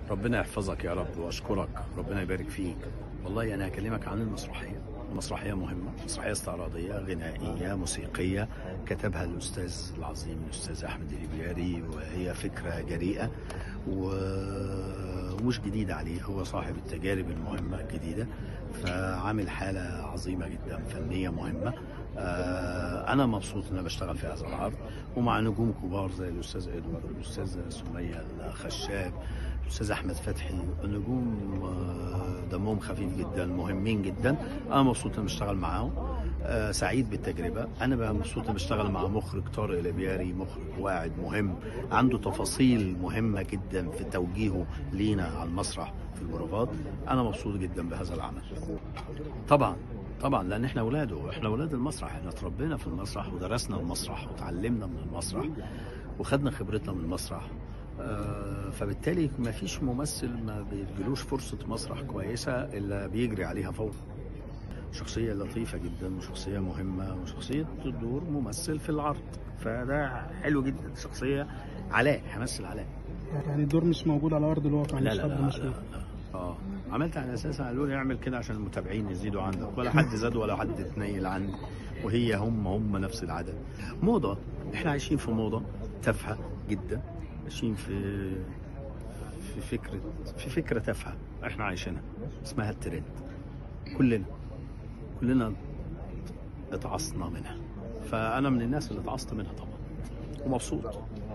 ربنا يحفظك يا رب واشكرك ربنا يبارك فيك والله انا هكلمك عن المسرحيه المسرحيه مهمه مسرحيه استعراضيه غنائيه موسيقيه كتبها الاستاذ العظيم الاستاذ احمد الابياري وهي فكره جريئه و- ومش جديده عليه هو صاحب التجارب المهمه الجديده فعامل حاله عظيمه جدا فنيه مهمه آه، انا مبسوط ان انا بشتغل في هذا العرض ومع نجوم كبار زي الاستاذ ادوارد والاستاذ سميه الخشاب الاستاذ احمد فتحي نجوم آه، دمهم خفيف جدا مهمين جدا انا مبسوط ان بشتغل معاهم آه، سعيد بالتجربه انا بقى مبسوط ان بشتغل مع مخرج طارق الابياري مخرج واعد مهم عنده تفاصيل مهمه جدا في توجيهه لينا على المسرح في البروفات انا مبسوط جدا بهذا العمل طبعا طبعا لان احنا اولاده احنا اولاد المسرح احنا اتربينا في المسرح ودرسنا المسرح وتعلمنا من المسرح وخدنا خبرتنا من المسرح آه، فبالتالي ما فيش ممثل ما بيجيلوش فرصة مسرح كويسة إلا بيجري عليها فورا شخصية لطيفة جدا وشخصية مهمة وشخصية دور ممثل في العرض فده حلو جدا شخصية علاء همثل علاء يعني الدور مش موجود على ارض الواقع لا مش لا حد لا, لا, مشهور لا. اه عملت على اساس قالوا لي اعمل كده عشان المتابعين يزيدوا عندك ولا حد زاد ولا حد اتنيل عني وهي هم هم نفس العدد موضه احنا عايشين في موضه تافهه جدا عايشين في في فكره في فكره تافهه احنا عايشينها اسمها الترند كلنا كلنا اتعصنا منها فانا من الناس اللي اتعصت منها طبعا ومبسوط